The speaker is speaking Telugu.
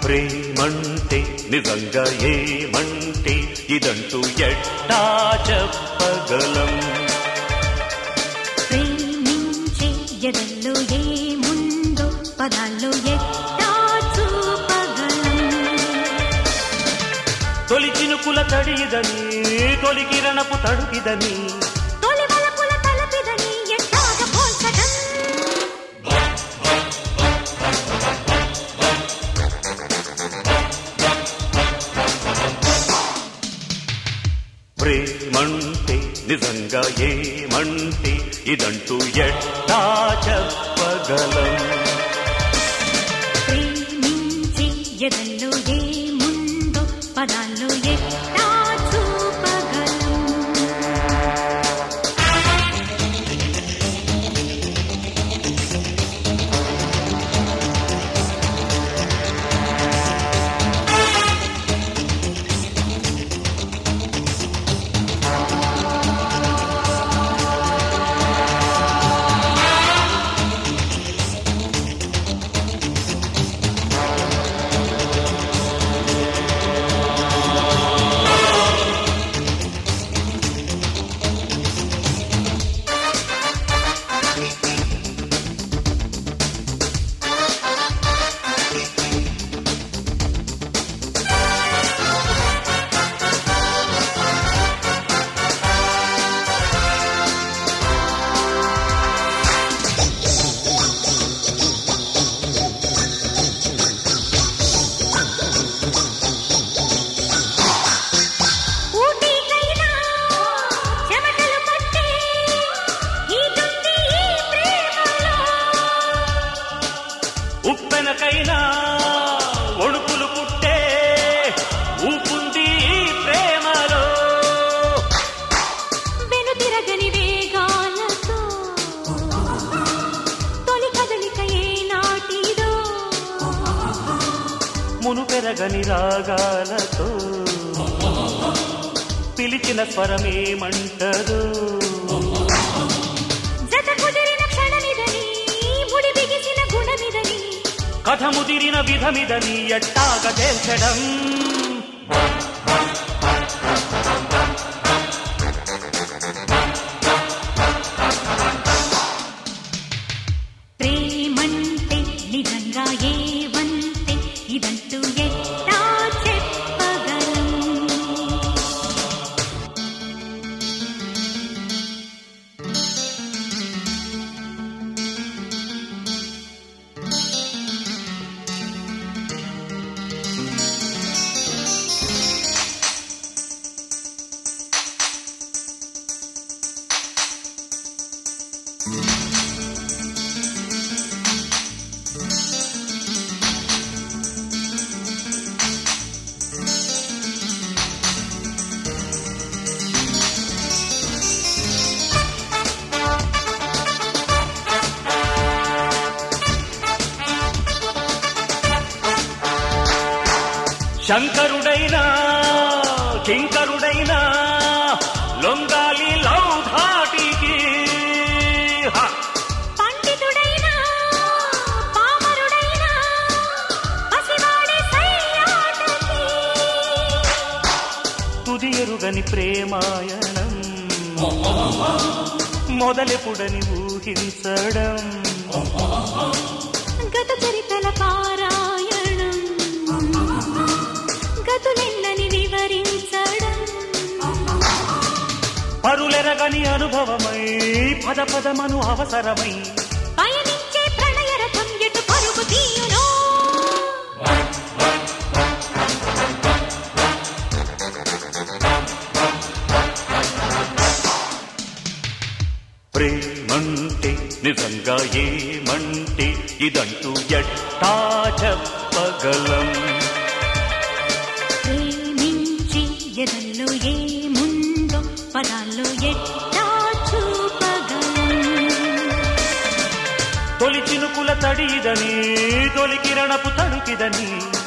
ప్రేమంటే నిజంగా ఏమంటే ఇదంటూ ఎట్టా చెప్పగలం ప్రేమించే ఎదల్లో ఏముందో పదాల్లో ఎట్టా చూపగలం తొలి చినుకుల తడిదని తొలి కిరణపు తడుకిదని తొలి వలపుల తలపిదని ఎట్టాగ పోల్చడం ప్రేమంటే నిజంగా ఏమంటే ఇదంటూ ఎట్టా చెప్పగలం ప్రేమించే ఎదల్లో ఏముందో పదాల్లో ఎట్టా చూపగలం ఊటీకైనా చెమటలు పట్టే ఈదుంది ఈ ప్రేమలో ఉప్పెనకైనా ఒడుకులు పుట్టే ఊపుంది ఈ ప్రేమలో వెనుతిరగని వేగాలతో తొలి కదలిక ఏనాటిదో మును పెరగని రాగాలతో పిలిచిన స్వరమేమంటదు జత కుదిరిన క్షణమిదని ముడి బిగిసిన గుణమిదని కథ ముదిరిన విధమిదని ఎట్టాగ తేల్చడం ప్రేమంటే నిజంగా ఏవంటే ఇదంటూ ఎట్టా చెప్పగలం శంకరుడైనా కింకరుడైనా లొంగాలి లవ్ ధాటికి హ! పండితుడైనా పామరుడైనా పసివాడే సయ్యాటకి తుది ఎరుగని ప్రేమాయణం మొదలెపుడని ఊహించడం గత చరితల పారాయణం గతులెన్నని వివరించడం పరులెరగని అనుభవమై పద పదమను అవసరమై పయనించే ప్రణయ రథం ఎటు పరుగు తీయునో ప్రేమంటే నిజంగా ఏమంటే ఇదంటూ ఎట్టా చెప్పగలం ప్రేమించి ఎదల్లో ఏముందో పదాల్లో ఎట్టా చూపగలం తొలి చినుకుల తడిదని తొలి కిరణపు తడుకిదని